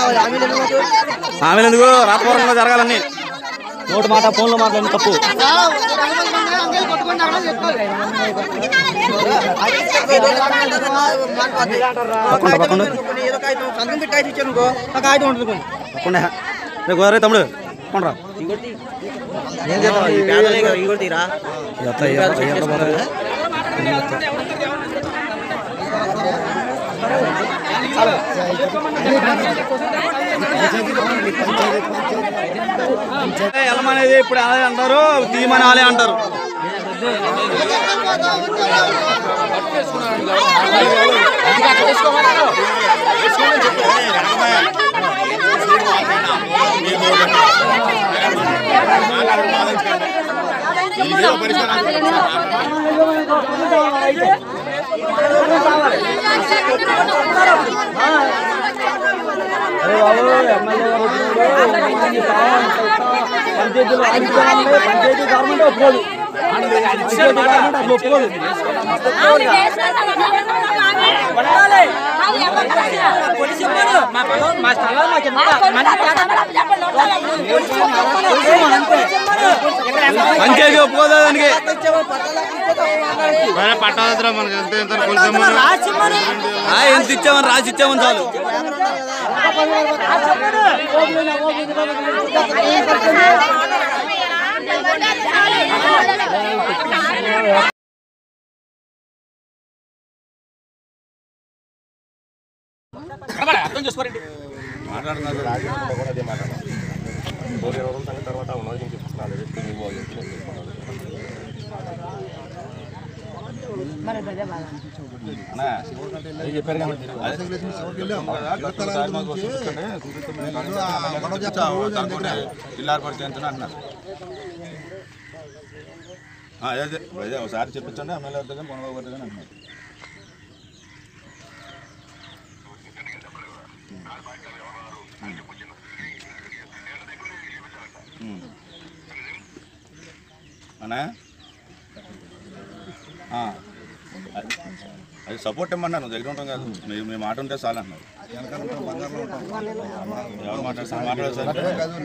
హామీలు ఎందుకు రాతపూర్వకంగా జరగాలని నోటి మాట ఫోన్లో మాట్లాడిన తప్పు పక్కండి, పక్కండి. సంతకం పెట్టి కాగితం ఇచ్చాను అనుకో ఆ కాగితం ఉంటుంది కొన్ని. పక్కండి. రే గోదావరి తమ్ముడు కొండ్రా ఏం చేద్దాం ఈ పేదలే కదా ఇవి కూడా తీరా వెళ్ళమనేది ఇప్పుడు అదే అంటారు తీయమని వాళ్ళే అంటారు పంచాయతీ ఒప్పుకోదా దానికి పట్టాదరా మనకి ఎంత ఎంత ఆ, ఎంత ఇచ్చామని రాసి ఇచ్చామని చాలు మాట్లాడుతున్నారు రాజకీయంలో కూడా అదే మాట్లాడారు మూడు ఇరవై రోజుల సంగతి తర్వాత ఉన్నది నేను చెప్తున్నాను రేపు నువ్వు చెప్పి నేను చెప్తున్నాను అన్నా, అది చెప్పారు కదా మీరు. అదే జిల్లా పరిచయం అంటున్నారు ఆ, అదే అదే అదే ఒకసారి చెప్పించండి ఎమ్మెల్యే వద్ద కానీ కొనబాబు వద్ద కానీ అంటున్నారు అన్నా ఆ. అది- అది సపోర్ట్ ఇమ్మన్నా నువ్వు దగ్గర ఉంటాం కాదు మీ మీ మాట ఉంటే చాలు అన్నారు ఎవరు మాట్లాడతారు మాట్లాడదు సార్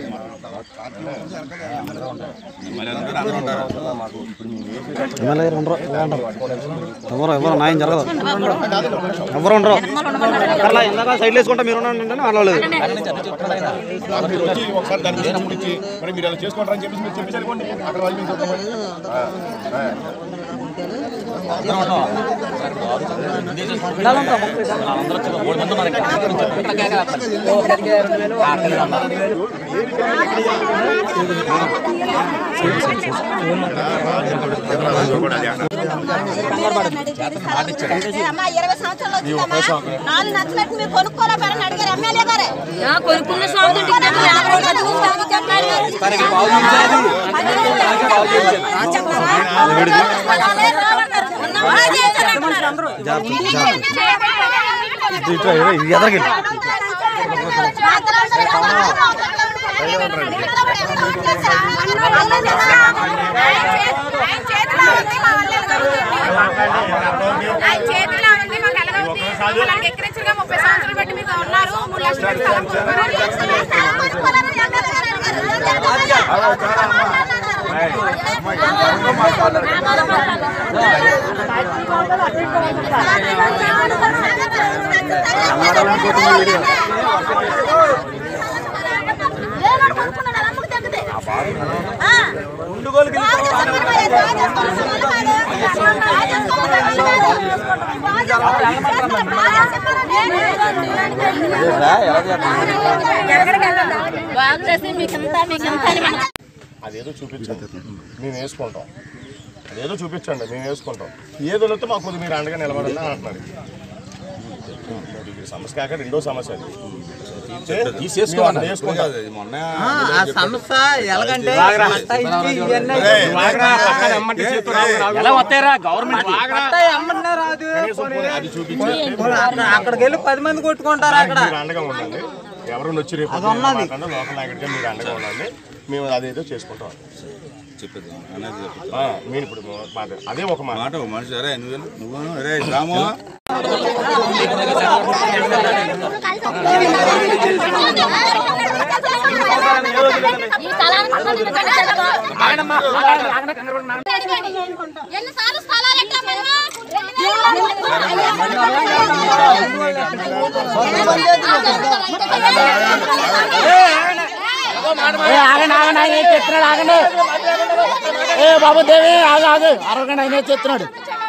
ఎమ్మెల్యే ఉంటారు అందరూ ఉంటారు ఎమ్మెల్యే ఉండరు ఎవరు ఎవరు న్యాయం జరగదు ఎవరు ఉండరు అట్లా ఇందాక సైడ్ వేసుకుంటా మీరు ఉండండి వాళ్ళు మీరు వచ్చి ఒకసారి దాని గురించి చూపించి మరి మీరు అలా చేసుకుంటారని చెప్పేసి మీరు చెప్పేసి అనుకోండి అక్కడ వాళ్ళు మీకు చెప్పండి. ఆ, ఆ. అమ్మా ఇరవై సంవత్సరాలు వచ్చిందమ్మా నాలుగు నచ్చినట్టు మీరు కొనుక్కోలేపారని అడిగారు ఎమ్మెల్యే గారే కొనుక్కున్న స్వామి ఎదరికి ఆయన చేతిలో ఉంది మాకు ఎలాగవుతుంది మమ్మల్ని ఎక్కిరించగా ముప్పై సంవత్సరాలు బట్టి మీకు ఉన్నారు మూడు లక్షలు పెట్టి స్థలం కొనుక్కున్నారు. బాగు చేసి మీకింత మీకింత అని మనకు అదేదో చూపించండి మేము వేసుకుంటాం అదేదో చూపించండి మేము వేసుకుంటాం ఏదో వస్తే మాకు కొద్దిగా మీరు అండగా నిలబడండి అని అంటున్నారు ఇది సమస్య కాక రెండో సమస్య అది తీర్చే- తీసేసుకోవాలి. మేము వేసుకుంటాం మొన్న ఆ సమస్య ఎలాగంటే పట్టా ఇచ్చి ఇవన్నీ ఎలా వస్తారా గవర్నమెంట్ పట్టా ఎమ్మన్నా రాదు కనీసం పోనీ అది చూపించి అక్కడ- అక్కడికి వెళ్ళి పది మంది కొట్టుకుంటారు అక్కడ మీరు అండగా ఉండండి ఎవరైనా వచ్చి రేపు మాట్లాడండి లోకల్ నాయకుడిగా మీరు అండగా ఉండండి మేము అదేదో చేసుకుంటాం చెప్పేది అనేది చెప్పేది ఆ, మీరు ఇప్పుడు మాట అదే ఒక మాట మాట ఒక మనిషి అరే నువ్వు నువ్వు అరే రాము ఈ స్థలానికి సంబంధించిన ఎన్నిసార్లు స్థలాలు ఎట్టామన్నా ఆగండి ఆగండి ఆయన ఏం చెప్తున్నాడు ఆగండి ఏ బాబు దేవి ఆగు ఆగు అరగండి ఆయన ఏం చెప్తున్నాడు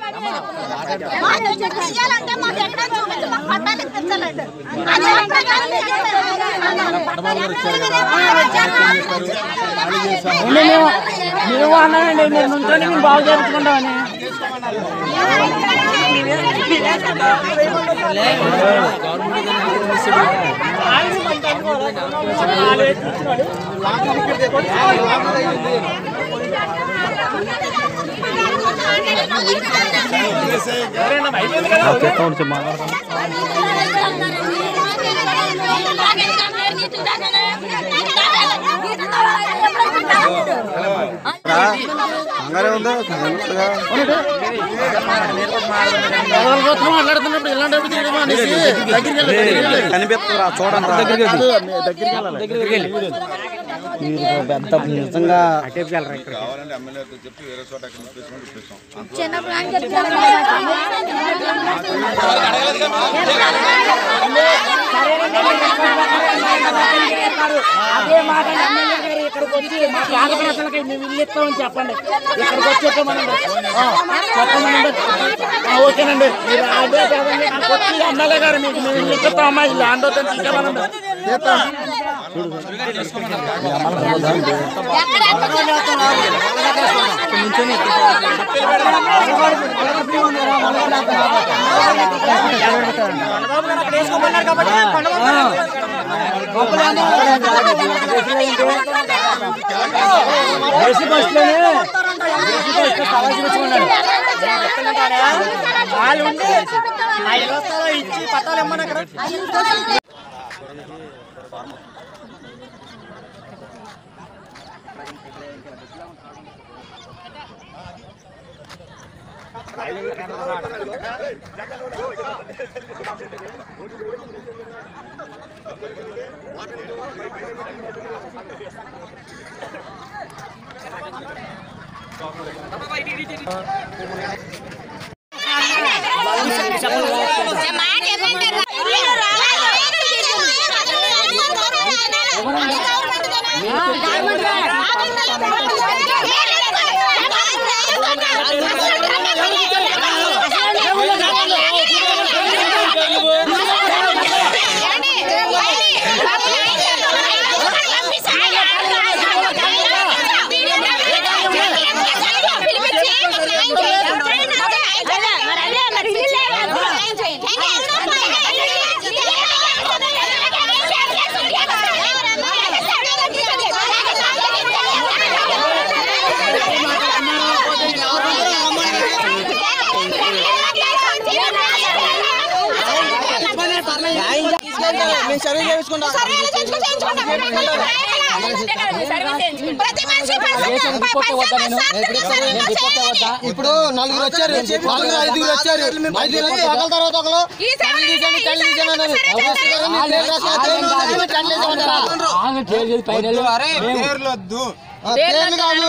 చెయ్యాలంటే మాకు ఎక్కడ చూపించి మాకు పట్టాలు ఇప్పించాలండి అదే అంటే ఉండి మేము మేము అన్నామండి మీరు నుంచొని మేము బాగు చేయించుకుంటామని ఓకే కౌంట్ చెప్పు మాట్లాడతాను కంగారే ఉందా ఉన్నట్టుగా. ఎవరికోసం మాట్లాడుతున్నప్పుడు ఇలాంటి చేయడం అనేసి దగ్గరికి వెళ్ళి దగ్గరికి వెళ్ళి కనిపిస్తుందిరా చూడండి రా. దగ్గరికి వెళ్ళాలి మీరు పెద్ద నిజంగా అదే మాట ఎమ్మెల్యే గారు ఇక్కడికి వచ్చి మా పేద ప్రజలకి మేము ఇల్లు ఇస్తామని చెప్పండి ఇక్కడికి వచ్చి చెప్పమనండి ఆ, చెప్పమనండి ఆ, ఓకేనండి మీరు అదే కాదండి ఇక్కడికి వచ్చి ఎమ్మెల్యే గారు మీకు మేము ఇల్లు ఇస్తామమ్మా ఇల్లు ల్యాండ్ అవుతుంది తీసుకోమనండి చేస్తాం ఇప్పుడు నలుగురు వచ్చారు నలుగురు ఐదుగురు వచ్చారు ఐదుగురు వచ్చి ఒకరి తర్వాత ఒకరు టెన్ తీసాను టెన్ తీసాను అన్నారు ఎవరు వస్తున్నారు? మీ పేరు రాసుకో, పేర్లు రాసుకో, టెన్ తీసామంటారా? ఆ, పేర్లు కాదు.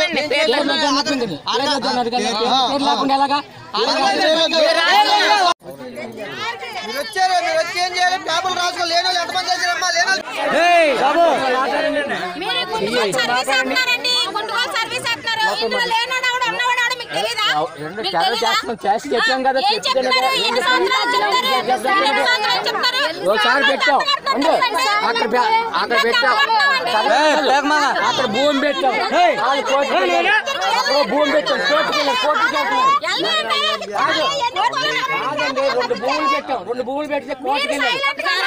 మీరు వచ్చారు మీరు వచ్చి ఏం చేయాలి పేపర్లు రాసుకో లేని వాళ్ళు ఎంతమంది వచ్చారమ్మా లేని వాళ్ళు మీరు గుంటుకోలు సర్వీస్ అంటున్నారండి గుంటుకోలు సర్వీస్ అంటున్నారు ఇందులో లేనాడు ఆవిడ ఉన్నవాడు ఆవిడ మీకు తెలీదా మీకు తెలీదా? ఏం చెప్తున్నారు ఎన్ని సంవత్సరాలు చెప్తారు ఎన్ని సంవత్సరాలు చెప్తారు ఒకసారి పెట్టాం ఉండు. అక్కడ పె- అక్కడ పెట్టాం అక్కడ భూమి పెట్టాం వాళ్ళు కోర్టుకి వెళ్ళారు. అక్కడ భూమి పెట్టాం కోర్టుకి వెళ్ళారు కోర్టుకి వెళ్తున్నారు కాదండి రెండు భూములు పెట్టాం రెండు భూములు పెడితే కోర్టుకి వెళ్ళారు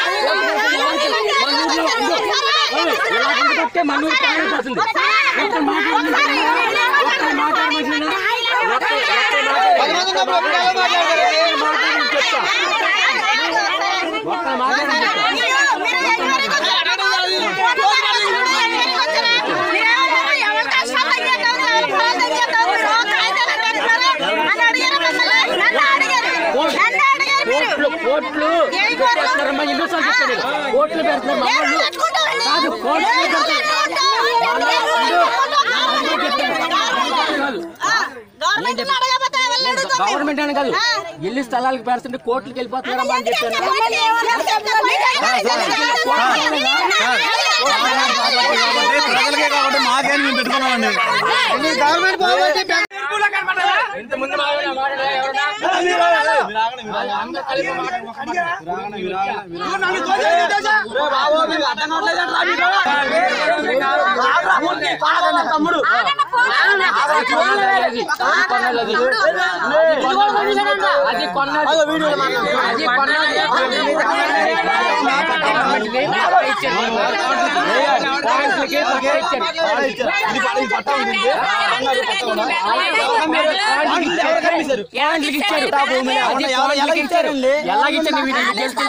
మన ఊర్లో ఉండు. ఓయ్, ఇలా ఉండబట్టే మన ఊరు పాడైపోతుంది ఒక్క మాట్లాడమని ఒక్క మాట్లాడమని ఒక్క ఒక్క పది మంది ఉన్నప్పుడు ఎప్పుడు ఎలా మాట్లాడతారు? మాట్లాడమని చెప్తా ఒక్క మాట్లాడమని చెప్తా కోట్లు పెట్టేస్తున్నారమ్మా ఇల్లు సార్ చెప్పాడు కోట్లు పెడుతున్నారు మా వాళ్ళు కాదు కోట్లు పెడుతున్నారు గవర్నమెంట్ అని కాదు ఇల్లు స్థలాలకు పెడుతుంటే కోట్లకి వెళ్ళిపోతున్నారమ్మా అని చెప్పాను ప్రజలకే కాబట్టి మాకేం మేము పెట్టుకున్నామండి గవర్నమెంట్ బాగుంటే ఇంతకుముందు మాట్లాడిన మాటలు ఎవరన్నా? అందరూ కలిపి అది కొన్నది. అది కొన్నది. అది కొన్నది. అది కొన్నది. పాయింట్లకి పట్టా ఇచ్చారు. పాయింట్లకి ఇచ్చారు. అది పాయింట్లకి ఇచ్చారు. ఎలాగిచ్చారు మీరు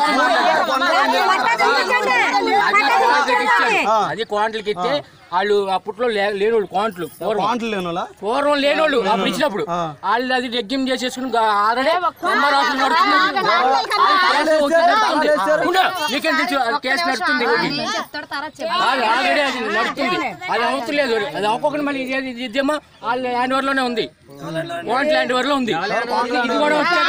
అది క్వాంట్లకి ఇస్తే వాళ్ళు అప్పట్లో లే- లేనోళ్ళు క్వాంట్లు పూర్వం పాయింట్లు లేనోలా పూర్వం లేనోళ్ళు అప్పుడు ఇచ్చినప్పుడు వాళ్ళు అది రెగ్గిం చేసేసుకుని ఆల్రెడీ రాసులు నడుస్తుంది కేసు నడుస్తుంది. ఉండు, నీకేం తెలుసు అది కేసు నడుస్తుంది అది ఆల్రెడీ అది నడుస్తుంది అది అవుతలేదు అది అవ్వకుండా మళ్ళీ ఇది- ఇది- ఇదేమో వాళ్ళ హ్యాండ్ ఓవర్ లోనే ఉంది వాంట్ హ్యాండ్ ఓవర్ లో ఉంది ఇది కూడా వచ్చాక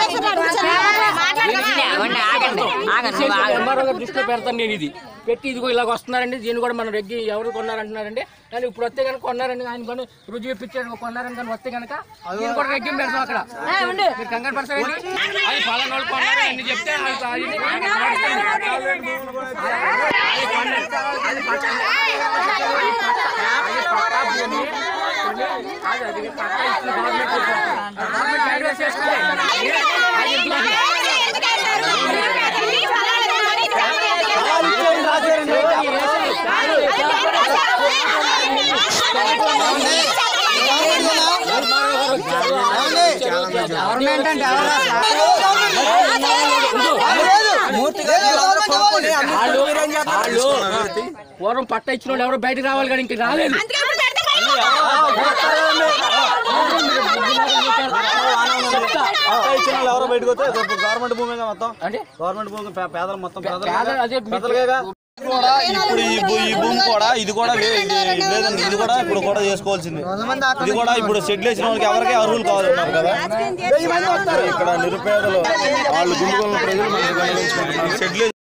ఎంఆర్ఓ గారి దృష్టిలో పెడతాను నేను ఇది పెట్టి ఇదిగో ఇలాగ వస్తున్నారండి దీన్ని కూడా మనం రెగ్గి ఎవరు కొన్నారంటున్నారండి కానీ ఇప్పుడు వస్తే కనుక కొన్నారని ఆయన కానీ రుజువు ఇప్పించారు కొన్నారని కానీ వస్తే కనుక దీన్ని కూడా రెగ్గి పెడతాం అక్కడ మీరు కంగారు పడతారండి అది పలానా వాళ్ళు కొన్నారు అని చెప్తే అది- అది నడుస్తుంది. అది కొన్నారు. అది పట్టా. అది పట్టా భూమి కొని కాదు, అది పట్టా ఇచ్చిన గవర్నమెంట్ గవర్నమెంట్ అడ్వైస్ చేస్తుంది అది ఇంట్లో గవర్నమెంట్ అంటే వాళ్ళు వాళ్ళు పూర్వం పట్ట ఇచ్చిన వాళ్ళు ఎవరు బయటకు రావాలి కానీ ఇంక రాలేదు చెప్తా. పట్టా ఇచ్చిన వాళ్ళు ఎవరో బయటకు వస్తే గవర్నమెంట్ భూమిగా మొత్తం అంటే గవర్నమెంట్ భూమి పే- పేదలు మొత్తం పేదలు పేదలు అదే మీ- ప్రజలకేగా కూడా ఇప్పుడు ఈ భూ- ఈ భూమి కూడా ఇది కూడా లే- ఇది లేదండి ఇది కూడా ఇప్పుడు కూడా చేసుకోవాల్సింది ఇది కూడా ఇప్పుడు షెడ్లు వేసిన వాళ్ళకి ఎవరికి అర్హులు కావాలన్నారు కదా ఇక్కడ నిరుపేదలు వాళ్ళు గుంపుకున్న ప్రజలు మనం గమనించుకుంటున్నాం. షెడ్లు